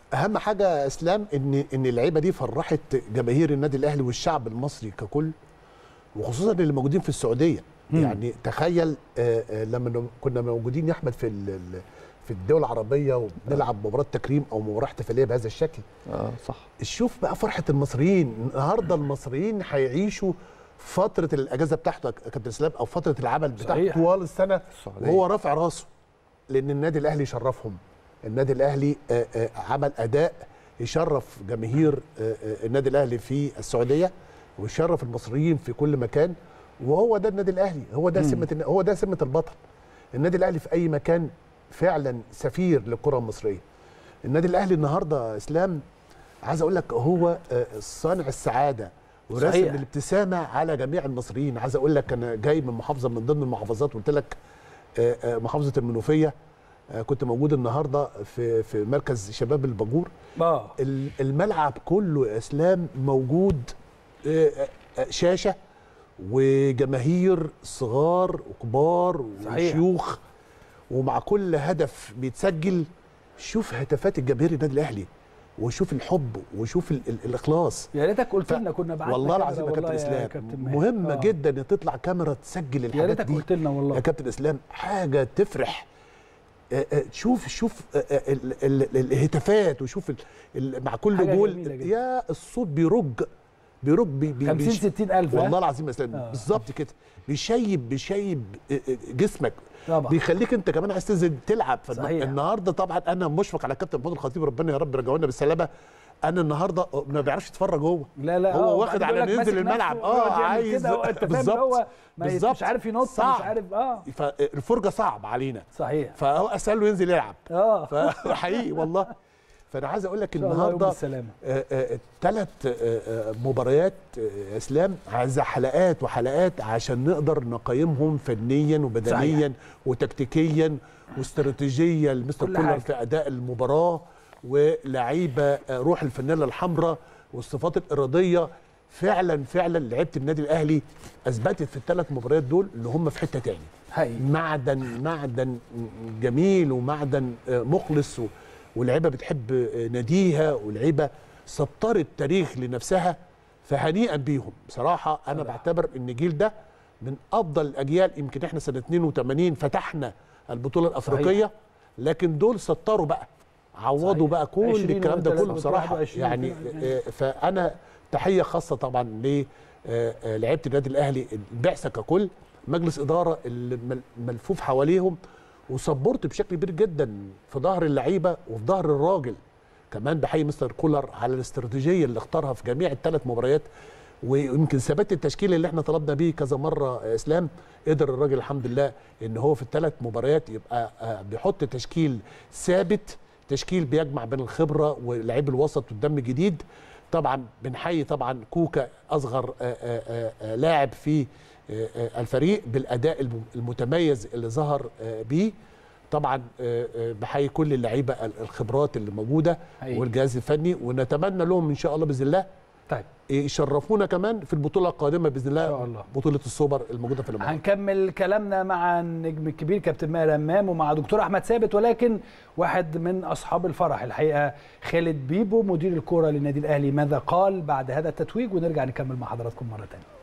اهم حاجه يا اسلام ان ان اللعيبه دي فرحت جماهير النادي الاهلي والشعب المصري ككل وخصوصا اللي موجودين في السعوديه مم. يعني تخيل آه، آه، لما ن- كنا موجودين يا احمد في ال- ال- في الدول العربيه وبنلعب مباراه تكريم او مباراه احتفاليه بهذا الشكل اه صح شوف بقى فرحه المصريين النهارده المصريين هيعيشوا فتره الاجازه بتاعته يا كابتن اسلام او فتره العمل بتاعته صحيح. طوال السنه السعودية. وهو رافع راسه لان النادي الاهلي شرفهم النادي الاهلي آه، آه، عمل اداء يشرف جماهير آه، آه، النادي الاهلي في السعوديه ويشرف المصريين في كل مكان وهو ده النادي الاهلي هو ده سمه النا- هو ده سمه البطل النادي الاهلي في اي مكان فعلا سفير للكره المصريه النادي الاهلي النهارده اسلام عايز اقول لك هو آه، صانع السعاده وراسم صحيح. الابتسامه على جميع المصريين عايز اقول لك انا جاي من محافظه من ضمن المحافظات قلت لك آه، آه، محافظه المنوفيه آه، كنت موجود النهارده في في مركز شباب الباجور اه ال- الملعب كله يا اسلام موجود آه، آه، شاشه وجماهير صغار وكبار صحيح. وشيوخ ومع كل هدف بيتسجل شوف هتافات الجماهير النادي الاهلي وشوف الحب وشوف ال ال الاخلاص يا ريتك قلت ف- لنا كنا بعتنا والله كاميرا العظيم يا والله كابتن اسلام كابتن ماهر. مهمه آه. جدا ان تطلع كاميرا تسجل يا الحاجات ريتك دي قلت لنا والله يا كابتن اسلام حاجه تفرح آه، آه، شوف شوف آه، آه، ال- ال- الهتافات وشوف ال- ال- مع كل حاجة جول جميلة جدا. يا الصوت بيرج بيرج بي بي 50 بيش- 60 الف والله العظيم يا اسلام آه. بالظبط كده بيشيب بيشيب آه، آه، جسمك طبعا بيخليك انت كمان عايز تنزل تلعب صحيح. فالنهارده طبعا انا مشفق على كابتن محمود الخطيب ربنا يا رب يرجعه لنا بالسلامه انا النهارده ما بيعرفش يتفرج هو لا لا هو آه، واخد وبعدين على يقول لك إنه ينزل ماسك نفسه الملعب. ويقعد آه، يعمل عايز- كده هو انت فاهم بالظبط. اللي هو ما ي- بالظبط. مش عارف ينط مش صعب. عارف اه فالفرجه صعب علينا صحيح فهو اسهل له ينزل يلعب اه فحقيقي والله فانا عايز اقول لك إن شاء الله يوم النهارده بالسلامه ثلاث مباريات آه، يا اسلام عايزه حلقات وحلقات عشان نقدر نقيمهم فنيا وبدنيا صحيح. وتكتيكيا واستراتيجيه لمستر كل كولر حاجة. في اداء المباراه ولعيبه آه، روح الفانيلا الحمراء والصفات الاراديه فعلا فعلا لعيبه النادي الاهلي اثبتت في الثلاث مباريات دول ان هم في حته تاني حقيقي معدن معدن جميل ومعدن آه، مخلص و- واللعيبه بتحب آه، ناديها واللعيبه سطرت تاريخ لنفسها فهنيئا بيهم بصراحه انا طبعا. بعتبر ان الجيل ده من افضل الاجيال يمكن احنا سنه 82 فتحنا البطوله الافريقيه لكن دول سطروا بقى عوضوا صحيح. بقى كل 20 الكلام ده وثلاثة كله بصراحه 21 يعني وكده. آه، فانا تحيه خاصه طبعا ل آه، آه، لعيبه النادي الاهلي البعثه ككل مجلس اداره اللي مل- ملفوف حواليهم وصبرت بشكل كبير جدا في ظهر اللعيبه وفي ظهر الراجل كمان بحيي مستر كولر على الاستراتيجيه اللي اختارها في جميع الثلاث مباريات ويمكن ثبات التشكيل اللي احنا طلبنا بيه كذا مره يا اسلام قدر الراجل الحمد لله ان هو في الثلاث مباريات يبقى آه، بيحط تشكيل ثابت تشكيل بيجمع بين الخبره ولعيب الوسط والدم الجديد طبعا بنحيي طبعا كوكا اصغر آه، آه، آه، لاعب في آه، آه، الفريق بالاداء الم- المتميز اللي ظهر آه، بيه طبعا آه، آه، بحيي كل اللعيبه ال- الخبرات اللي موجوده حقيقي. والجهاز الفني ونتمنى لهم ان شاء الله باذن الله طيب يشرفونا كمان في البطوله القادمه باذن الله إن شاء الله. بطوله السوبر الموجوده في الامارات هنكمل كلامنا مع النجم الكبير كابتن ماهر امام ومع دكتور احمد ثابت ولكن واحد من اصحاب الفرح الحقيقه خالد بيبو مدير الكوره للنادي الاهلي ماذا قال بعد هذا التتويج ونرجع نكمل مع حضراتكم مره ثانيه